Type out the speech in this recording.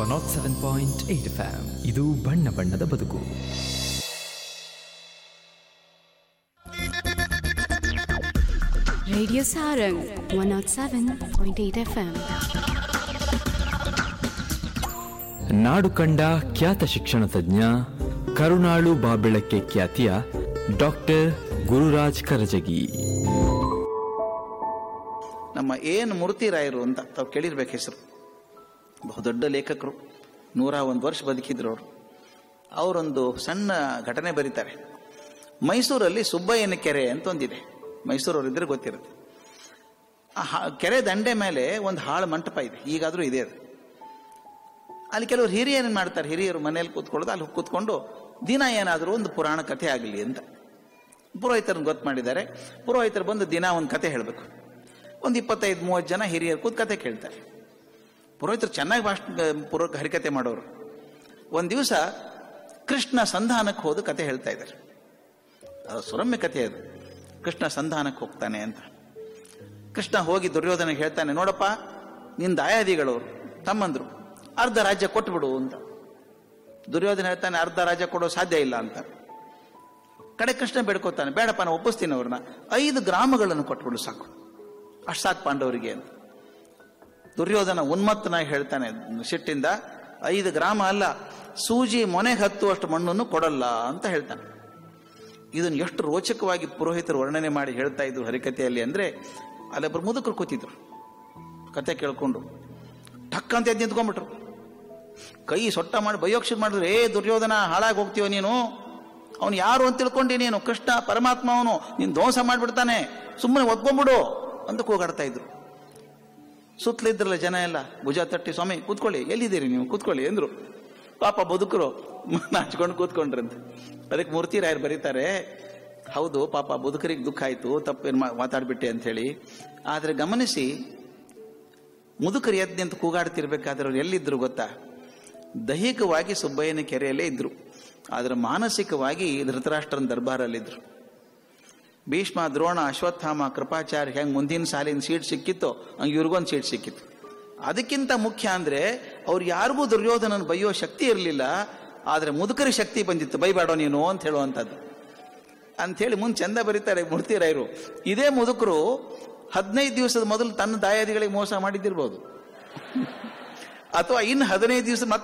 Not seven point eight FM ಇದು ಬಣ್ಣ ಬಣ್ಣದ ಬದುಕು Radio Sarang 107.8 FM. ನಾಡು ಕಂಡ ಖ್ಯಾತ ಶಿಕ್ಷಣ ತಜ್ಞ ಕರುಣಾಳು ಬಾಬೆಳಕ್ಕೆ ಖ್ಯಾತಿಯ ಡಾಕ್ಟರ್ ಗುರುರಾಜ್ ಕರಜಗಿ ನಮ್ಮ ಏನು ಮೂರ್ತಿರಾಯರು ಅಂತ ತಾವು ಕೇಳಿರ್ಬೇಕು ಹೆಸರು ಬಹುದೊಡ್ಡ ಲೇಖಕರು ನೂರ ಒಂದು ವರ್ಷ ಬದುಕಿದ್ರು ಅವರು ಅವರೊಂದು ಸಣ್ಣ ಘಟನೆ ಬರೀತಾರೆ ಮೈಸೂರಲ್ಲಿ ಸುಬ್ಬಯ್ಯನ ಕೆರೆ ಅಂತ ಒಂದಿದೆ ಮೈಸೂರವ್ರು ಇದ್ರೆ ಗೊತ್ತಿರುತ್ತೆ ಆ ಹಾ- ಕೆರೆ ದಂಡೆ ಮೇಲೆ ಒಂದು ಹಾಳು ಮಂಟಪ ಇದೆ ಈಗಾದರೂ ಇದೆ ಅದು ಅಲ್ಲಿ ಕೆಲವರು ಹಿರಿಯರು ಮಾಡ್ತಾರೆ ಹಿರಿಯರು ಮನೆಯಲ್ಲಿ ಕೂತ್ಕೊಳ್ಳೋದು ಅಲ್ಲಿ ಕೂತ್ಕೊಂಡು ದಿನ ಏನಾದರೂ ಒಂದು ಪುರಾಣ ಕಥೆ ಆಗಲಿ ಅಂತ ಪುರೋಹಿತರನ್ನ ಗೊತ್ತು ಮಾಡಿದ್ದಾರೆ ಪುರೋಹಿತರು ಬಂದು ದಿನ ಒಂದು ಕತೆ ಹೇಳಬೇಕು ಒಂದು ಇಪ್ಪತ್ತೈದು ಮೂವತ್ತು ಜನ ಹಿರಿಯರು ಕೂತ್ ಕತೆ ಕೇಳ್ತಾರೆ ಪುರೋಹಿತರು ಚೆನ್ನಾಗಿ ಭಾಷಣ ಪುರೋ ಹರಿಕತೆ ಮಾಡೋರು ಒಂದು ದಿವಸ ಕೃಷ್ಣ ಸಂಧಾನಕ್ಕೆ ಹೋದ ಕತೆ ಹೇಳ್ತಾ ಇದ್ದಾರೆ ಅದು ಸುರಮ್ಯ ಕಥೆ ಅದು ಕೃಷ್ಣ ಸಂಧಾನಕ್ಕೆ ಹೋಗ್ತಾನೆ ಅಂತ ಕೃಷ್ಣ ಹೋಗಿ ದುರ್ಯೋಧನಿಗೆ ಹೇಳ್ತಾನೆ ನೋಡಪ್ಪ ನಿನ್ನ ದಾಯಾದಿಗಳವರು ತಮ್ಮಂದ್ರು ಅರ್ಧ ರಾಜ್ಯ ಕೊಟ್ಬಿಡು ಅಂತ ದುರ್ಯೋಧನ ಹೇಳ್ತಾನೆ ಅರ್ಧ ರಾಜ್ಯ ಕೊಡೋ ಸಾಧ್ಯ ಇಲ್ಲ ಅಂತ ಕಡೆ ಕೃಷ್ಣ ಬೇಡ್ಕೋತಾನೆ ಬೇಡಪ್ಪ ನಾನು ಒಪ್ಪಿಸ್ತೀನಿ ಅವ್ರನ್ನ ಐದು ಗ್ರಾಮಗಳನ್ನು ಕೊಟ್ಬಿಡು ಸಾಕು ಅಷ್ಟು ಸಾಕು ಪಾಂಡವರಿಗೆ ಅಂತ ದುರ್ಯೋಧನ ಉನ್ಮತ್ತನಾಗಿ ಹೇಳ್ತಾನೆ ಸಿಟ್ಟಿಂದ ಐದು ಗ್ರಾಮ ಅಲ್ಲ ಸೂಜಿ ಮೊನೆಗೆ ಹತ್ತುವಷ್ಟು ಮಣ್ಣನ್ನು ಕೊಡಲ್ಲ ಅಂತ ಹೇಳ್ತಾನೆ ಇದನ್ನು ಎಷ್ಟು ರೋಚಕವಾಗಿ ಪುರೋಹಿತರು ವರ್ಣನೆ ಮಾಡಿ ಹೇಳ್ತಾ ಇದ್ರು ಹರಿಕಥೆಯಲ್ಲಿ ಅಂದ್ರೆ ಅಲ್ಲೊಬ್ಬರು ಮುದುಕರು ಕೂತಿದ್ರು ಕತೆ ಕೇಳ್ಕೊಂಡು ಟಕ್ ಅಂತ ಎದ್ದು ನಿಂತ್ಕೊಂಡ್ಬಿಟ್ರು ಕೈ ಸೊಟ್ಟ ಮಾಡಿ ಬಯೋಕ್ ಶುರು ಮಾಡಿದ್ರು ಏ ದುರ್ಯೋಧನ ಹಾಳಾಗಿ ಹೋಗ್ತೀವ ನೀನು ಅವನು ಯಾರು ಅಂತ ತಿಳ್ಕೊಂಡಿ ನೀನು ಕೃಷ್ಣ ಪರಮಾತ್ಮ ಅವನು ನೀನು ಧ್ವಂಸ ಮಾಡಿಬಿಡ್ತಾನೆ ಸುಮ್ಮನೆ ಒದ್ಕೊಂಡ್ಬಿಡು ಅಂತ ಕೂಗಾಡ್ತಾ ಇದ್ರು ಸುತ್ತಲಿದ್ರಲ್ಲ ಜನ ಎಲ್ಲ ಭುಜ ತಟ್ಟಿ ಸ್ವಾಮಿ ಕೂತ್ಕೊಳ್ಳಿ ಎಲ್ಲಿದ್ದೀರಿ ನೀವು ಕೂತ್ಕೊಳ್ಳಿ ಎಂದ್ರು ಪಾಪ ಬದುಕರು ನಾಚ್ಕೊಂಡು ಕೂತ್ಕೊಂಡ್ರಂತೆ ಅದಕ್ಕೆ ಮೂರ್ತಿ ರಾಯರು ಬರೀತಾರೆ ಹೌದು ಪಾಪ ಬದುಕರಿಗೆ ದುಃಖ ಆಯ್ತು ತಪ್ಪೇನು ಮಾತಾಡ್ಬಿಟ್ಟೆ ಅಂತ ಹೇಳಿ ಆದ್ರೆ ಗಮನಿಸಿ ಮುದುಕರು ಎದ್ದು ನಿಂತು ಕೂಗಾಡ್ತಿರ್ಬೇಕಾದ್ರೆ ಅವ್ರು ಎಲ್ಲಿದ್ರು ಗೊತ್ತಾ ದೈಹಿಕವಾಗಿ ಸುಬ್ಬಯ್ಯನ ಕೆರೆಯಲ್ಲೇ ಇದ್ರು ಆದ್ರೆ ಮಾನಸಿಕವಾಗಿ ಧೃತರಾಷ್ಟ್ರನ ದರ್ಬಾರಲ್ಲಿದ್ರು ಭೀಷ್ಮ ದ್ರೋಣ ಅಶ್ವತ್ಥಾಮ ಕೃಪಾಚಾರ್ಯ ಹೆಂಗ್ ಮುಂದಿನ ಸಾಲಿನ ಸೀಟ್ ಸಿಕ್ಕಿತ್ತೋ ಹಂಗೆ ಇವ್ರಿಗೊಂದು ಸೀಟ್ ಸಿಕ್ಕಿತ್ತು ಅದಕ್ಕಿಂತ ಮುಖ್ಯ ಅಂದ್ರೆ ಅವ್ರು ಯಾರಿಗೂ ದುರ್ಯೋಧನನ ಬೈಯೋ ಶಕ್ತಿ ಇರಲಿಲ್ಲ ಆದ್ರೆ ಮುದುಕರಿಗೆ ಶಕ್ತಿ ಬಂದಿತ್ತು ಬೈಬೇಡೋ ನೀನು ಅಂತ ಹೇಳುವಂಥದ್ದು ಅಂಥೇಳಿ ಮುಂದೆ ಚಂದ ಬರೀತಾರೆ ಮೂರ್ತಿರಾಯರು ಇದೇ ಮುದುಕರು ಹದಿನೈದು ದಿವಸದ ಮೊದಲು ತನ್ನ ದಾಯಾದಿಗಳಿಗೆ ಮೋಸ ಮಾಡಿದ್ದಿರ್ಬೋದು ಅಥವಾ ಇನ್ನು ಹದಿನೈದು ದಿವಸ ಮತ್ತೆ